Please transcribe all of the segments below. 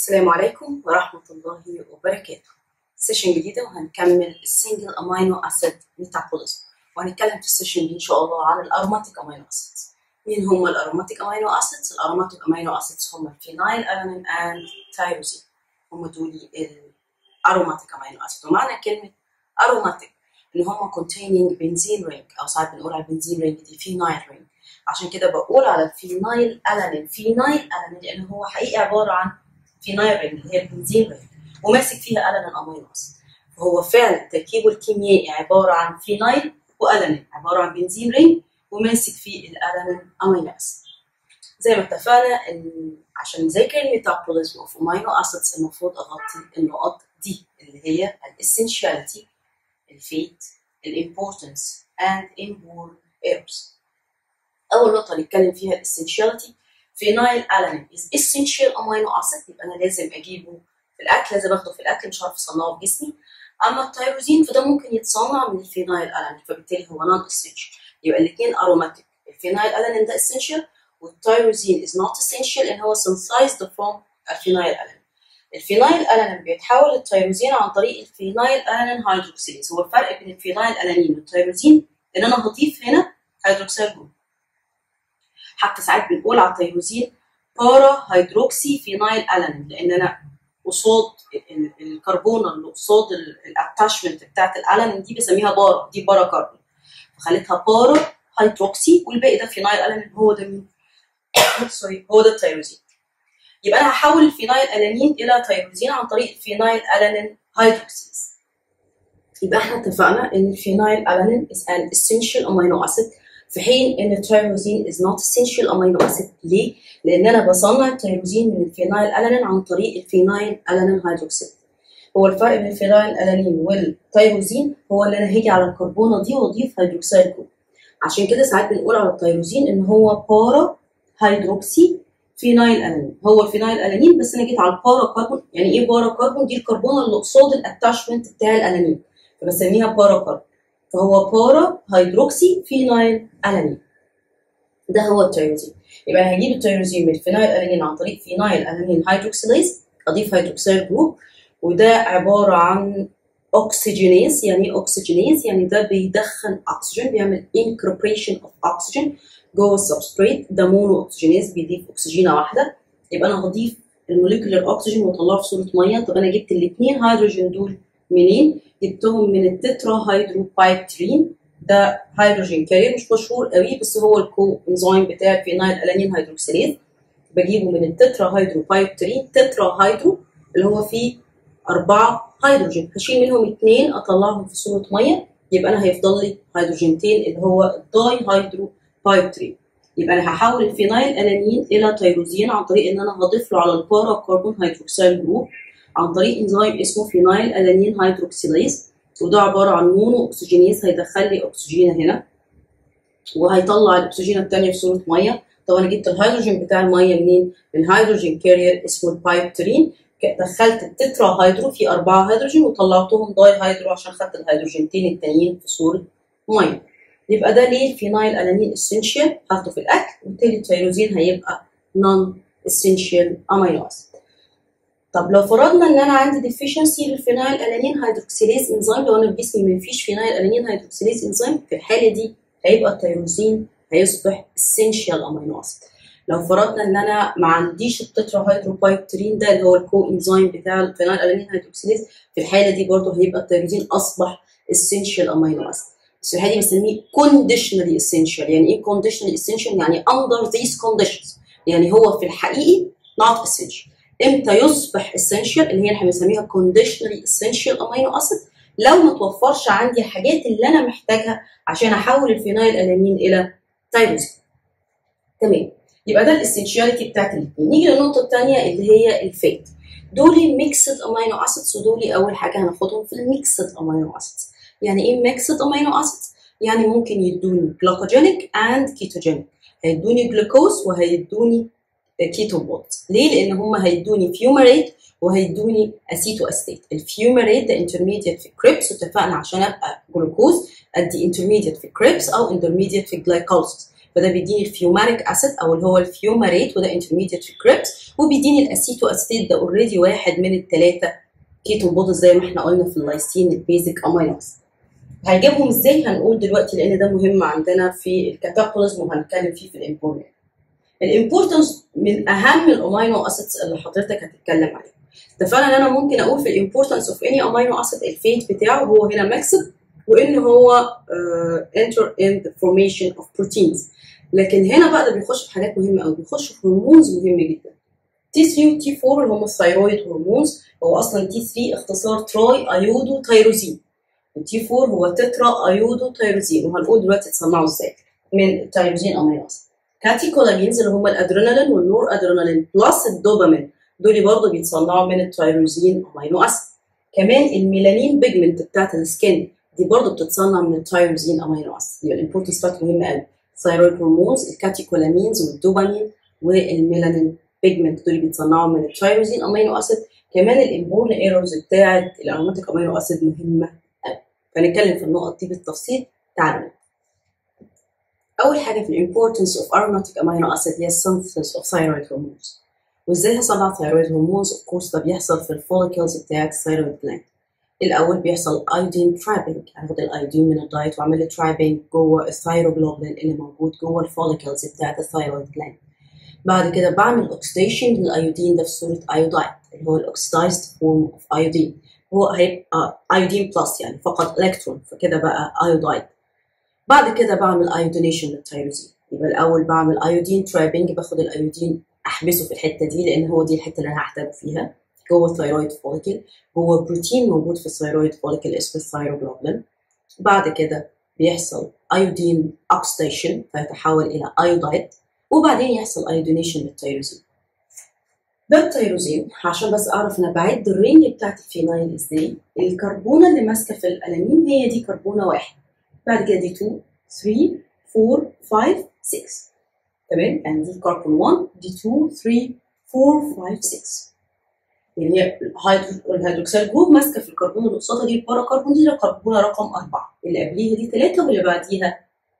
السلام عليكم ورحمة الله وبركاته سيشن جديدة وهنكمل السنجل امينو اسيد ميتابوليزم وهنتكلم في السيشن دي ان شاء الله عن الاروماتيك امينو اسيدز مين هم الاروماتيك امينو اسيدز الاروماتيك امينو اسيدز هم الفينايل الانين اند تايروزين هم دول الاروماتيك امينو اسيد ومعنى كلمة اروماتيك ان هم containing بنزين رينج او ساعات بنقول على البنزين رينج دي فينايل رينج عشان كده بقول على الفينايل الانين فينايل الانين لان هو حقيقي عبارة عن فينايل رينج اللي هي البنزين رينج وماسك فيها الانين امينو اسيد فهو فعلا تركيبه الكيميائي عباره عن فينايل والانين عباره عن بنزين رينج وماسك فيه الالانين امينو اسيد زي ما اتفقنا ان عشان نذاكر الميتابوليزم اوف امينو اسيدز المفروض اغطي النقط دي اللي هي الاسينشاليتي الفيت الامبورتنس اند امبور ايرورز اول نقطه نتكلم فيها الاسينشاليتي فينايل الانين از essential امينو اسيد يبقى انا لازم اجيبه في الاكل لازم اخده في الاكل مش عارف اصنعه في جسمي اما التيروزين فده ممكن يتصنع من الفينايل الانين فبالتالي هو نون اسينشال يبقى الاثنين اروماتيك الفينايل الانين ده اسينشال والتيروزين از نوت اسينشال ان هو synthesized from الفينايل الانين الفينايل الانين بيتحول للتيروزين عن طريق الفينايل الانين هيدروكسيليز هو الفرق بين الفينايل الانين والتيروزين ان انا هضيف هنا هيدروكسيل جروب حتى ساعات بنقول على التيروزين بارا هيدروكسي فينايل الانين لان انا قصاد الكربونه اللي قصاد الاتاشمنت بتاعت الالانين دي بسميها بارا دي بارا كربون فخليتها بارا هيدروكسي والباقي ده فينايل الانين هو ده مين؟ سوري هو ده التيروزين يبقى انا هحول الفينايل الانين الى تيروزين عن طريق الفينايل الانين هيدروكسيز يبقى احنا اتفقنا ان الفينايل الانين is an essential amino acid في حين ان التيروزين is not essential amino acid ليه؟ لان انا بصنع التيروزين من الفينايل الانين عن طريق الفينايل الانين هيدروكسيد هو الفرق بين الفينايل الانين والتيروزين هو ان انا هاجي على الكربونه دي واضيف هيدروكسيد جروب عشان كده ساعات بنقول على التيروزين ان هو بارا هيدروكسي فينايل الانين هو الفينايل الانين بس انا جيت على البارا كربون يعني ايه بارا كربون دي الكربونه اللي قصاد الاتاشمنت بتاع الانانين فبسميها بارا كربون فهو بارا هيدروكسي فينايل الانين ده هو التيروزين يبقى هجيب التيروزين من الفينايل الانين عن طريق فينايل الانين هيدروكسيليز اضيف هيدروكسيل جروب وده عباره عن اوكسجينيز يعني ايه اوكسجينيز يعني ده بيدخن اكسجين بيعمل انكروبريشن اوف اكسجين جوه السبستريت ده مونو اوكسجينيز بيضيف اكسجينه واحده يبقى انا هضيف الموليكولر اكسجين واطلعه في صوره ميه طب انا جبت الاثنين هيدروجين دول منين؟ جبتهم من التترا هيدروبايبترين ده هيدروجين كارير مش مشهور قوي بس هو الكو انزيم بتاع الفينايل الانين هيدروكسيليز بجيبه من التترا هيدروبايبترين تترا هيدرو اللي هو فيه أربعة هيدروجين هشيل منهم اثنين أطلعهم في صورة مية يبقى أنا هيفضل لي هيدروجينتين اللي هو الداي هيدروبايبترين يبقى أنا هحول الفينايل ألانين إلى تيروزين عن طريق إن أنا هضيف له على البارا كربون هيدروكسيل جروب عن طريق انزيم اسمه فينايل ألانين هيدروكسيليز وده عبارة عن مونو أكسجينيز هيدخل لي أكسجين هنا وهيطلع الأكسجين التانية في صورة مية طب أنا جبت الهيدروجين بتاع المية منين؟ من هيدروجين كارير اسمه البايبترين دخلت التترا هيدرو في أربعة هيدروجين وطلعتهم داي هيدرو عشان خدت الهيدروجينتين التانيين في صورة مية يبقى ده ليه الفينايل ألانين اسينشال هاخده في الأكل وبالتالي التيروزين هيبقى نون اسينشال أمينو أسيد طب لو فرضنا ان انا عندي ديفيشنسي للفينايل الانين هيدروكسيليز انزيم لو انا في جسمي ما فيش فينايل الانين هيدروكسيليز انزيم في الحاله دي هيبقى التيروزين هيصبح اسينشال امينو اسيد لو فرضنا ان انا ما عنديش التترا هيدروبايبترين ده اللي هو الكو انزيم بتاع الفينايل الانين هيدروكسيليز في الحاله دي برضه هيبقى التيروزين اصبح اسينشال امينو اسيد بس في الحاله دي بنسميه كونديشنالي اسينشال يعني ايه كونديشنالي اسينشال يعني اندر ذيس كونديشنز يعني هو في الحقيقي not essential امتى يصبح essential اللي هي احنا بنسميها conditionally essential amino acid لو ما توفرش عندي الحاجات اللي انا محتاجها عشان احول الفينايل الانين الى تايروزين تمام يبقى ده الاسنشياليتي بتاعت الاثنين نيجي للنقطه الثانيه اللي هي الفات دول ميكسد امينو اسيدز ودول اول حاجه هناخدهم في الميكسد امينو اسيدز يعني ايه ميكسد امينو اسيدز يعني ممكن يدوني جلايكوجينيك اند كيتوجينيك هيدوني جلوكوز وهيدوني كيتو بونز ليه؟ لان هم هيدوني فيومريت وهيدوني اسيتو استيت الفيومريت ده انترميديت في كريبس واتفقنا عشان ابقى جلوكوز ادي انترميديت في كريبس او انترميديت في جلايكوليسيس فده بيديني الفيوماريك اسيد او اللي هو الفيوماريت وده انترميديت في كريبس وبيديني الاسيتو اسيد ده اوريدي واحد من الثلاثه كيتون بودز زي ما احنا قلنا في اللايسين البيزك امينو اسيد هنجيبهم ازاي هنقول دلوقتي لان ده مهم عندنا في الكاتابوليزم وهنتكلم فيه في الامبورنت الامبورتنس من اهم الامينو اسيدز اللي حضرتك هتتكلم عليه اتفقنا ان انا ممكن اقول في الامبورتنس اوف اني امينو اسيد الفيت بتاعه هو هنا ماكسد وان هو انتر ان ذا فورميشن اوف بروتينز لكن هنا بقى ده بيخش في حاجات مهمه قوي بيخش في هرمونز مهمه جدا تي 3 وتي 4 اللي هم الثايرويد هرمونز هو اصلا تي 3 اختصار تراي ايودو تايروزين وتي 4 هو تترا ايودو تايروزين وهنقول دلوقتي تصنعوا ازاي من التايروزين امينو اسيد كاتيكولامينز اللي هم الادرينالين والنور ادرينالين بلس الدوبامين دول برضه بيتصنعوا من التايروزين امينو اسيد كمان الميلانين بيجمنت بتاعت السكين دي برضه بتتصنع من التايروزين امينو اسيد يبقى الامبورتنس بتاعته مهمه قوي الثايرويد هرمونز الكاتيكولامينز والدوبامين والميلانين بيجمنت دول بيتصنعوا من التايروزين امينو اسيد كمان الامبورن ايرورز بتاعت الاروماتيك امينو اسيد مهمه قوي فنتكلم في النقط دي بالتفصيل تعالوا اول حاجه في الامبورتنس اوف aromatic amino acid هي synthesis of thyroid hormones وازاي هصنع thyroid hormones of course ده بيحصل في الفوليكلز بتاعت الثايرويد جلاند الاول بيحصل ايودين ترابنج هاخد الايودين من الدايت واعمل له ترابنج جوه الثايروجلوبولين اللي موجود جوه الفوليكلز بتاعت الثايرويد جلاند بعد كده بعمل اوكسيديشن للايودين ده في صوره ايودايد اللي هو الاوكسيدايزد فورم اوف ايودين هو هيبقى ايودين بلس يعني فقط الكترون فكده بقى ايودايد بعد كده بعمل ايودينيشن للتيروزين يبقى الاول بعمل ايودين ترابنج باخد الايودين احبسه في الحته دي لان هو دي الحته اللي انا هحتاجه فيها جوه الثايرويد فوليكل جوه بروتين موجود في الثايرويد فوليكل اسمه الثايروجلوبولين بعد كده بيحصل ايودين اوكسيديشن فيتحول الى ايودايد وبعدين يحصل ايودينيشن للتيروزين ده التيروزين عشان بس اعرف انا بعد الرينج بتاعت الفينايل ازاي الكربونه اللي ماسكه في الالانين هي دي كربونه واحد بعد كده دي 2 3 4 5 6 تمام يعني دي كربون 1 دي 2 3 4 5 6 يعني هي الهيدروكسيل جروب ماسكه في الكربون اللي قصادها دي البارا كربون دي الكربونه رقم 4 اللي قبليها دي 3 واللي بعديها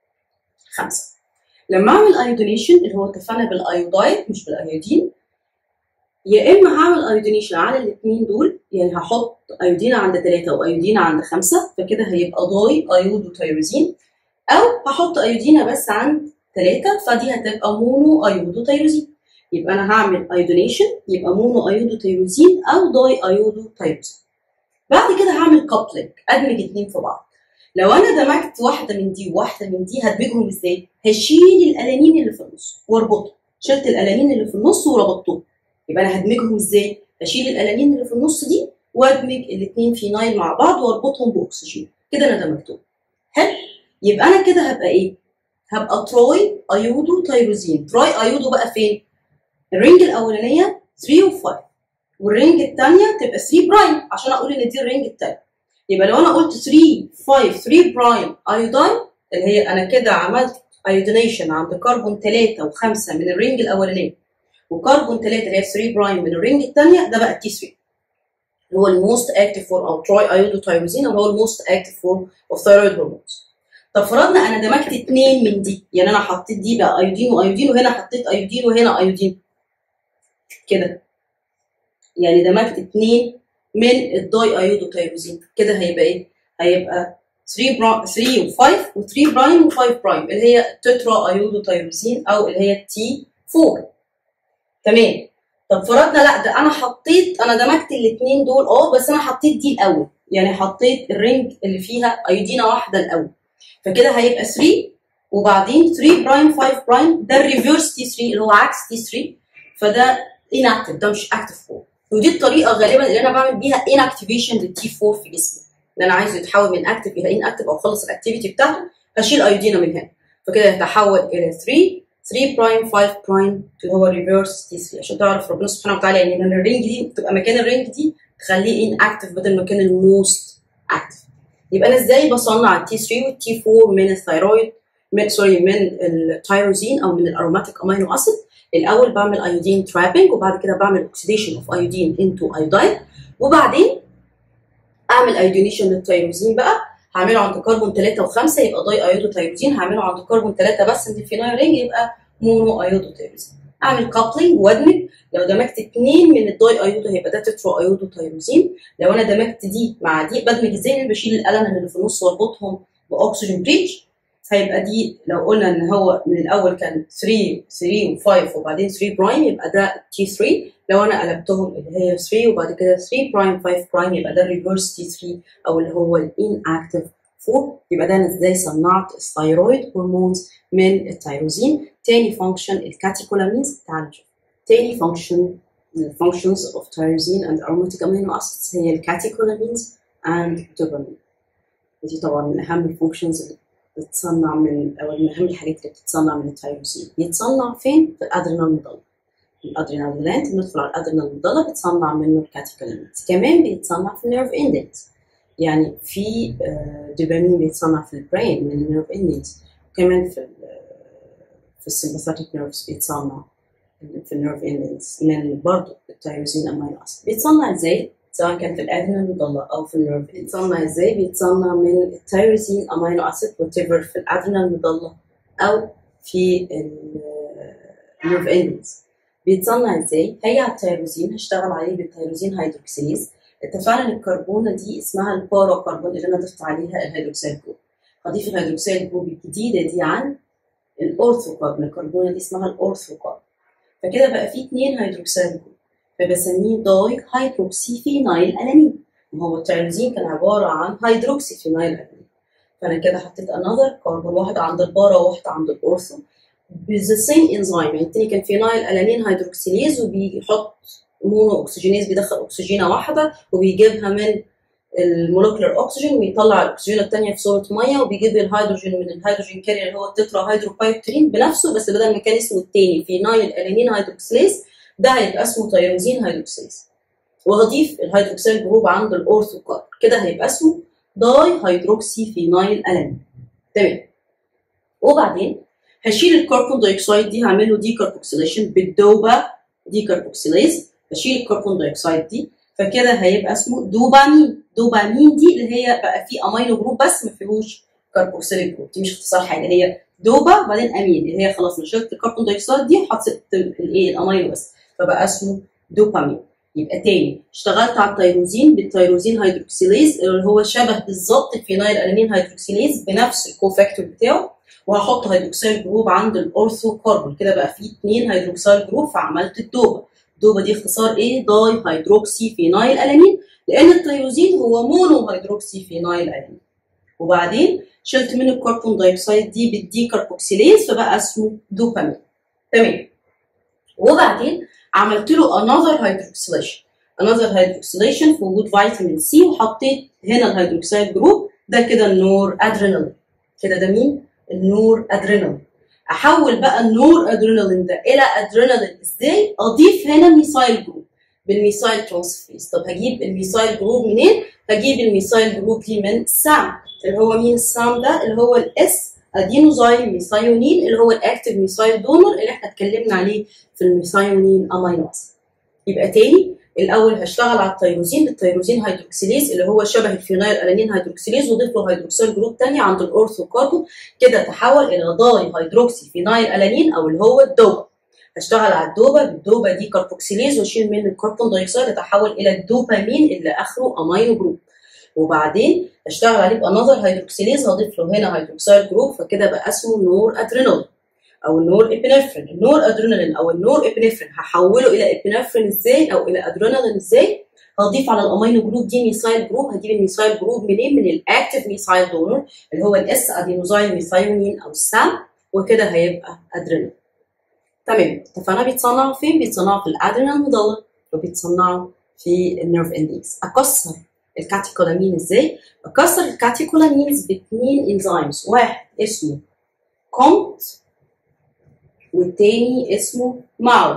5 لما اعمل ايودينيشن اللي هو اتفقنا بالايودايد مش بالايودين يا اما هعمل ايودينيشن على الاثنين دول يعني هحط ايودين عند 3 وايودين عند 5 فكده هيبقى داي ايودو تيروزين او هحط ايودينا بس عند 3 فدي هتبقى مونو ايودو تيروزين يبقى انا هعمل ايودينيشن يبقى مونو ايودو تيروزين او داي ايودو تيروزين بعد كده هعمل كابلنج ادمج اتنين في بعض لو انا دمجت واحده من دي وواحده من دي هدمجهم ازاي؟ هشيل الالانين اللي في النص واربطهم شلت الالانين اللي في النص وربطتهم يبقى انا هدمجهم ازاي؟ هشيل الالانين اللي في النص دي وادمج الاثنين فينايل مع بعض واربطهم باكسجين كده انا دمجتهم حلو يبقى انا كده هبقى ايه؟ هبقى تراي ايودو تيروزين تراي ايودو بقى فين؟ الرينج الاولانيه 3 و5 والرينج الثانيه تبقى 3 برايم عشان اقول ان دي الرينج الثاني يبقى لو انا قلت 3 5 3 برايم ايودين اللي هي انا كده عملت ايودينيشن عند كربون 3 و5 من الرينج الاولانيه وكربون 3 اللي هي 3 برايم من الرينج الثانيه ده بقى التي 3 اللي هو الموست اكتيف فورم او تراي ايودو تايروزين اللي هو الموست اكتيف فورم اوف ثايرويد هرمونز طب فرضنا انا دمجت اثنين من دي يعني انا حطيت دي بقى ايودين وايودين وهنا حطيت ايودين وهنا ايودين كده يعني دمجت اثنين من الداي ايودو تايروزين كده هيبقى ايه؟ هيبقى 3 برا... 3 و5 و3 برايم و5 برايم اللي هي تترا ايودو تايروزين او اللي هي تي 4 تمام طب فرضنا لا ده انا حطيت انا دمجت الاثنين دول اه بس انا حطيت دي الاول يعني حطيت الرينج اللي فيها ايودينا واحده الاول فكده هيبقى 3 وبعدين 3 برايم 5 برايم ده الريفرس تي 3 اللي هو عكس تي 3 فده inactive ده مش active form ودي الطريقه غالبا اللي انا بعمل بيها inactivation للتي 4 في جسمي اللي انا عايزه يتحول من اكتف الى ان اكتف او اخلص الاكتيفيتي بتاعته هشيل ايودينا من هنا فكده يتحول الى 3 3 برايم 5 برايم اللي هو ريفرس تي 3 عشان تعرف ربنا سبحانه وتعالى يعني ان الرينج دي بتبقى مكان الرينج دي تخليه ان اكتف بدل مكان الموست اكتف يبقى انا ازاي بصنع التي 3 والتي 4 من الثايرويد من سوري من التايروزين او من الاروماتيك امينو اسيد الاول بعمل ايودين ترابنج وبعد كده بعمل اوكسيديشن اوف ايودين انتو ايودين وبعدين اعمل ايودينيشن للتيروزين بقى هعمله عند كربون 3 و5 يبقى داي ايودو تيروزين هعمله عند كربون 3 بس من الفينايل رينج يبقى مونو ايودو تيروزين اعمل كابلنج وادمج لو دمجت اثنين من الداي ايودو هيبقى ده تترو ايودو تيروزين لو انا دمجت دي مع دي بدمج ازاي انا بشيل الالم اللي في النص واربطهم باكسجين بريدج فيبقى دي لو قلنا ان هو من الاول كان 3 3 و5 وبعدين 3 برايم يبقى ده تي 3 لو انا قلبتهم اللي هي 3 وبعد كده 3 برايم 5 برايم يبقى ده ريفرس تي 3 او اللي هو الان اكتف 4 يبقى ده انا ازاي صنعت الثايرويد هرمونز من التيروزين تاني فانكشن الكاتيكولامينز تعالوا نشوف تاني فانكشن functions of tyrosine and aromatic amino acids هي الكاتيكولامينز and dopamine ودي طبعا من اهم الفانكشنز اللي بتتصنع من او من اهم الحاجات اللي بتتصنع من التيروزين بيتصنع فين؟ في الادرينال مضله الادرينال جلاند ندخل على الادرينال مضله بتصنع منه الكاتيكولامينز كمان بيتصنع في النيرف اندكس يعني في دوبامين بيتصنع في البرين من النيرف اندكس وكمان في في السمباثيك نيرفز بيتصنع في النيرف اندكس من برضه التيروزين امينو اسيد بيتصنع ازاي؟ سواء كان في الادرينال مضلة او في النيرف بيتصنع ازاي؟ بيتصنع من التيروزين امينو اسيد وات في الادرينال مضلة او في النيرف اندكس بيتصنع ازاي؟ هي على التيروزين هشتغل عليه بالتيروزين هيدروكسيليز اتفقنا ان الكربونه دي اسمها البارا كربون اللي انا ضفت عليها الهيدروكسيل جروب هضيف الهيدروكسيل جروب الجديده دي عن الاورثو كربون الكربونه دي اسمها الاورثو كربون فكده بقى في اثنين هيدروكسيل جروب فبسميه داي هيدروكسي فينايل الانين وهو التيروزين كان عباره عن هيدروكسي فينايل الانين فانا كده حطيت انذر كربون واحده عند البارا وواحده عند الاورثو بذا سيم انزيم يعني التاني كان فينايل الانين هيدروكسيليز وبيحط مونو اكسجينيز بيدخل اكسجينه واحده وبيجيبها من المولكيولر اكسجين ويطلع الاكسجين الثانيه في صوره ميه وبيجيب الهيدروجين من الهيدروجين كارير اللي هو التترا هيدروبايبترين بنفسه بس بدل ما كان اسمه الثاني فينايل الانين هيدروكسيليز ده هيبقى اسمه تيروزين هيدروكسيليز وهضيف الهيدروكسيل جروب عند الاورثو كارب كده هيبقى اسمه داي هيدروكسي فينايل الانين تمام وبعدين هشيل الكربون دايوكسيد دي هعمل له دي كاربوكسيليشن بالدوبا دي كاربوكسيليز هشيل الكربون دايوكسيد دي فكده هيبقى اسمه دوبامين دوبامين دي اللي هي بقى فيه امينو جروب بس ما فيهوش كاربوكسيليك جروب دي مش اختصار حاجه هي دوبا بعدين امين اللي هي خلاص انا شلت الكربون دايوكسيد دي وحطيت الايه الامينو بس فبقى اسمه دوبامين يبقى تاني اشتغلت على التيروزين بالتيروزين هيدروكسيليز اللي هو شبه بالظبط الفينايل الانين هيدروكسيليز بنفس الكوفاكتور بتاعه وهحط هيدروكسيل جروب عند الاورثو كربون كده بقى فيه اثنين هيدروكسيل جروب فعملت الدوبا الدوبا دي اختصار ايه داي هيدروكسي فينايل الانين لان التيروزين هو مونو هيدروكسي فينايل الانين وبعدين شلت من الكربون دايوكسيد دي بالدي كاربوكسيليز فبقى اسمه دوبامين تمام وبعدين عملت له another hydroxylation another hydroxylation في وجود فيتامين سي وحطيت هنا الهيدروكسيد جروب ده كده النور ادرينالين كده ده مين النور ادرينالين احول بقى النور ادرينالين ده الى ادرينالين ازاي اضيف هنا ميثايل جروب بالميثايل ترانسفيز طب هجيب الميثايل جروب منين هجيب الميثايل جروب دي من سام اللي هو مين السام ده اللي هو الاس ادينوزايل ميثايونين اللي هو الاكتيف ميثايل دونر اللي احنا اتكلمنا عليه في الميثايونين امينو اسيد يبقى تاني الاول هشتغل على التيروزين بالتيروزين هيدروكسيليز اللي هو شبه الفينايل الانين هيدروكسيليز واضيف له هيدروكسيل جروب تاني عند الاورثو كاربون كده تحول الى داي هيدروكسي فينايل الانين او اللي هو الدوبا هشتغل على الدوبا بالدوبا دي كاربوكسيليز واشيل منه الكربون دايوكسيد يتحول الى الدوبامين اللي اخره امينو جروب وبعدين اشتغل عليه بانذر هيدروكسيليز هضيف له هنا هيدروكسيل جروب فكده بقى اسمه نور ادرينال او النور ابنفرين النور ادرينالين او النور ابنفرين هحوله الى ابنفرين ازاي او الى ادرينالين ازاي هضيف على الامينو جروب دي ميثايل جروب هجيب الميثايل جروب منين من الاكتيف ميثايل دونر اللي هو الاس ادينوزايل ميثايونين او السام وكده هيبقى ادرينال تمام اتفقنا بيتصنعوا فين بيتصنعوا في الادرينال مضله وبيتصنعوا في النيرف اندكس اكسر الكاتيكولامين ازاي بكسر الكاتيكولامينز باثنين انزيمز واحد اسمه كومت والتاني اسمه ماو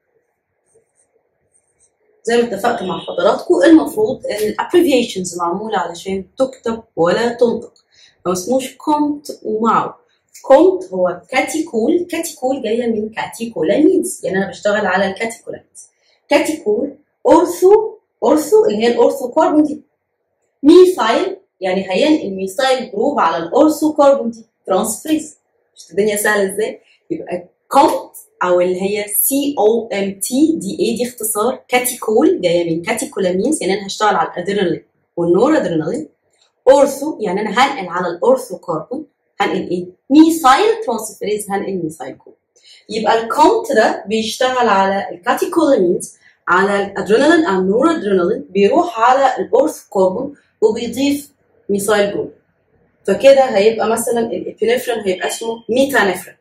زي ما اتفقت مع حضراتكم المفروض ان الابريفيشنز معموله علشان تكتب ولا تنطق ما اسموش كومت وماو كومت هو كاتيكول كاتيكول جايه من كاتيكولامينز يعني انا بشتغل على الكاتيكولامينز كاتيكول اورثو اورثو اللي هي الاورثو كاربون دي ميثايل يعني هينقل ميثايل جروب على الاورثو كاربون دي ترانسفريز شفت الدنيا سهله ازاي يبقى كومت او اللي هي سي او ام تي دي اي دي اختصار كاتيكول جايه من كاتيكولامينز يعني انا هشتغل على الادرينالين والنور ادرينالين اورثو يعني انا هنقل على الاورثو كاربون هنقل ايه؟ ميثايل ترانسفيريز هنقل ميثايل جروب يبقى الكومت ده بيشتغل على الكاتيكولامينز على الادرينالين او النور ادرينالين بيروح على الاورثو كاربون وبيضيف ميثايل جروب فكده هيبقى مثلا الابينفرين هيبقى اسمه ميتانفرين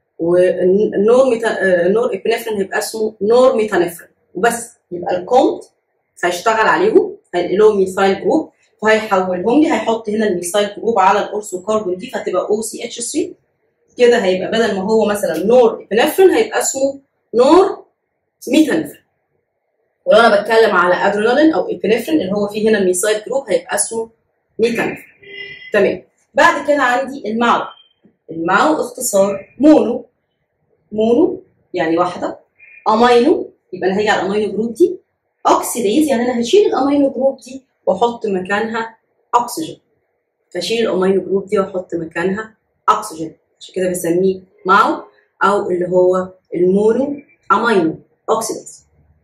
والنور ميتا... النور ابنفرين هيبقى اسمه نور ميتانفرين وبس يبقى الكومت هيشتغل عليهم هينقلهم ميثايل جروب فهيحولهم لي هيحط هنا الميثايل جروب على الاورثو كاربون دي فتبقى او سي اتش 3 كده هيبقى بدل ما هو مثلا نور ابنفرين هيبقى اسمه نور ميتانفرين ولو انا بتكلم على ادرينالين او ابنفرين اللي هو فيه هنا الميثايل جروب هيبقى اسمه ميتانفرين تمام بعد كده عندي الماو الماو اختصار مونو مونو يعني واحده امينو يبقى انا هاجي على الامينو جروب دي اوكسيديز يعني انا هشيل الامينو جروب دي واحط مكانها اكسجين فاشيل الامينو جروب دي واحط مكانها اكسجين عشان كده بسميه ماو او اللي هو المونو امينو اوكسيديز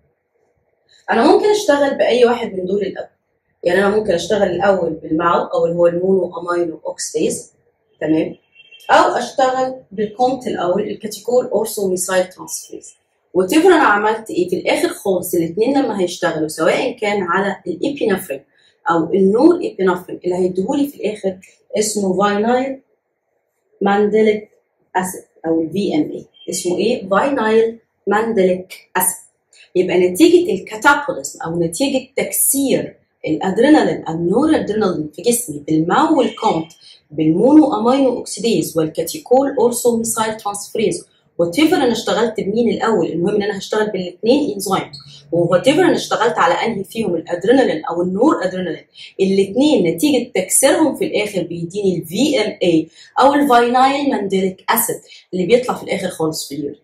انا ممكن اشتغل باي واحد من دول الاول يعني انا ممكن اشتغل الاول بالماو او اللي هو المونو امينو اوكسيديز تمام او اشتغل بالكومت الاول الكاتيكول اورثو ميثايل ترانسفيرز وات انا عملت ايه في الاخر خالص الاثنين لما هيشتغلوا سواء كان على الابينفرين او النور ابينفرين اللي هيديهولي في الاخر اسمه فاينايل مانديليك اسيد او الفي ام اي اسمه ايه فاينايل مانديليك اسيد يبقى نتيجه الكاتابوليزم او نتيجه تكسير الادرينالين النور ادرينالين في جسمي بالماو والكومت بالمونو امينو اوكسيديز والكاتيكول اورثو ميثايل ترانسفريز وات ايفر انا اشتغلت بمين الاول المهم ان انا هشتغل بالاثنين انزيمز وات ايفر انا اشتغلت على انهي فيهم الادرينالين او النور ادرينالين الاثنين نتيجه تكسيرهم في الاخر بيديني الفي ام اي او الفاينايل مانديليك اسيد اللي بيطلع في الاخر خالص في اليورين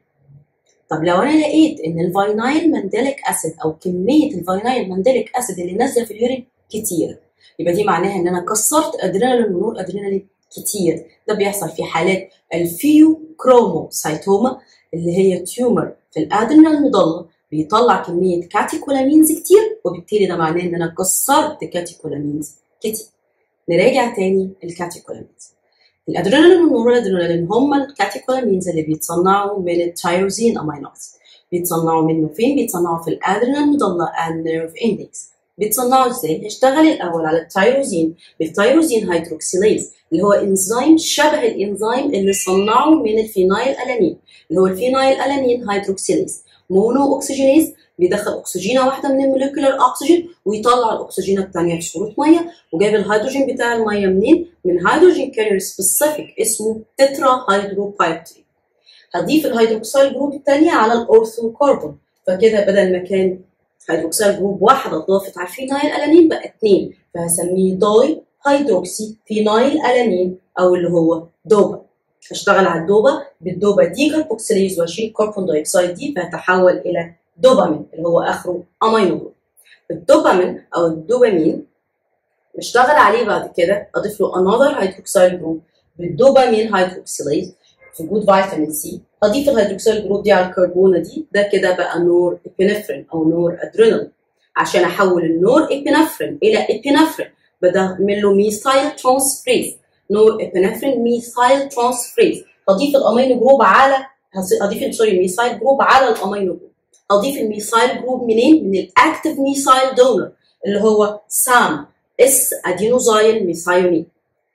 طب لو انا لقيت ان الفاينايل مانديليك اسيد او كميه الفاينايل مانديليك اسيد اللي نازله في اليورين كتير يبقى دي معناها ان انا كسرت ادرينالين ونور ادرينالين كتير ده بيحصل في حالات الفيو كروموسايتوما اللي هي تيومر في الادرينال المضله بيطلع كميه كاتيكولامينز كتير وبالتالي ده معناه ان انا كسرت كاتيكولامينز كتير نراجع تاني الكاتيكولامينز الادرينالين والنورادرينالين هم الكاتيكولامينز اللي بيتصنعوا من التيروزين امينو اسيد بيتصنعوا منه فين بيتصنعوا في الادرينال المضله and nerve index بيتصنعوا ازاي؟ هشتغل الاول على التيروزين بالتيروزين هيدروكسيليز اللي هو انزيم شبه الانزيم اللي صنعه من الفينايل الانين اللي هو الفينايل الانين هيدروكسيليز مونو اوكسجينيز بيدخل اكسجينه واحده من الموليكولار اكسجين ويطلع الاكسجينه الثانيه في صوره ميه وجايب الهيدروجين بتاع الميه منين؟ من هيدروجين كارير سبيسيفيك اسمه تترا هيدروبايبتري هضيف الهيدروكسيل جروب الثانيه على الاورثو كاربون فكده بدل ما كان هيدروكسيل جروب واحده اتضافت على الفينايل الانين بقى اثنين فهسميه داي هيدروكسي فينايل الانين او اللي هو دوبا هشتغل على الدوبا بالدوبا دي كاربوكسيليز واشيل كربون دايوكسيد دي فهتحول الى دوبامين اللي هو اخره امينو جروب الدوبامين او الدوبامين بشتغل عليه بعد كده اضيف له انذر هيدروكسيل جروب بالدوبامين هيدروكسيليز في وجود فيتامين سي اضيف الهيدروكسيل جروب دي على الكربونه دي ده كده بقى نور ابينفرين او نور ادرينالين عشان احول النور ابينفرين الى ابينفرين بعمل له ميثايل ترانسفريز نور ابينفرين ميثايل ترانسفريز هضيف الامينو جروب على هضيف سوري ميثايل جروب على الامينو جروب هضيف الميثايل جروب منين؟ من الاكتف ميثايل دونر اللي هو سام اس ادينوزايل ميثايونين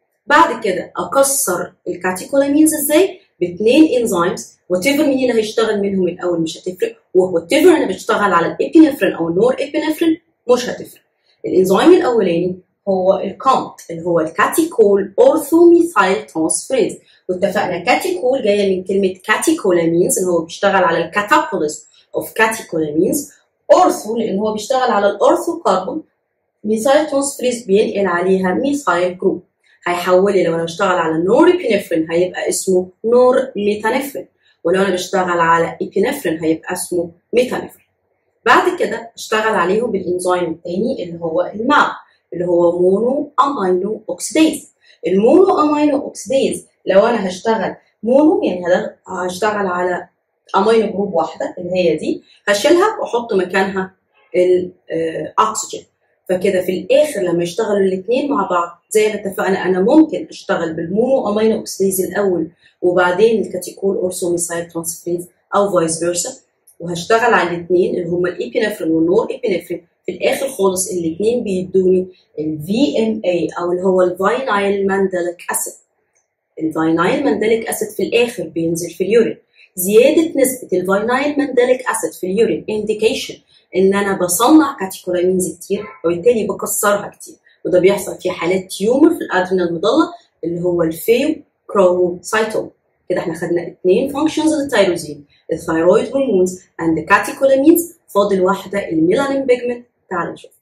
بعد كده اكسر الكاتيكولامينز ازاي؟ باثنين انزيمز وات ايفر مين اللي هيشتغل منهم الاول مش هتفرق وات ايفر انا بشتغل على الابينفرين او النور ابينفرين مش هتفرق الانزيم الاولاني هو الكومت اللي هو الكاتيكول اورثوميثايل ترانسفريز واتفقنا كاتيكول جايه من كلمه كاتيكولامينز اللي هو بيشتغل على الكاتابوليزم اوف كاتيكولامينز اورثو لان هو بيشتغل على الاورثو كاربون ميثايل ترانسفريز بينقل عليها ميثايل جروب هيحول لي لو انا بشتغل على نور ابينفرين هيبقى اسمه نور ميتانفرين ولو انا بشتغل على ابينفرين هيبقى اسمه ميتانفرين بعد كده اشتغل عليهم بالانزيم الثاني اللي هو الماو اللي هو مونو امينو اوكسيديز المونو امينو اوكسيديز لو انا هشتغل مونو يعني هشتغل على امينو جروب واحده اللي هي دي هشيلها واحط مكانها الاكسجين فكده في الاخر لما يشتغلوا الاثنين مع بعض زي ما اتفقنا انا ممكن اشتغل بالمونو امينو اوكسيديز الاول وبعدين الكاتيكول اورسو ميسايل ترانسفريز او فايس فيرسا وهشتغل على الاثنين اللي هما الابينفرين والنور ابينفرين في الاخر خالص الاثنين بيدوني الفي ام اي او اللي هو الفاينايل مانديليك اسيد الفاينايل مانديليك اسيد في الاخر بينزل في اليورين زياده نسبه الفاينايل مانديليك اسيد في اليورين انديكيشن ان انا بصنع كاتيكولامينز كتير وبالتالي بكسرها كتير وده بيحصل في حالات تيومر في الادرينال مضله اللي هو الفيو كروموسايتوم كده احنا خدنا اثنين فانكشنز للتيروزين الثايرويد هرمونز اند كاتيكولامينز فاضل واحده الميلانين بيجمنت تعالوا نشوف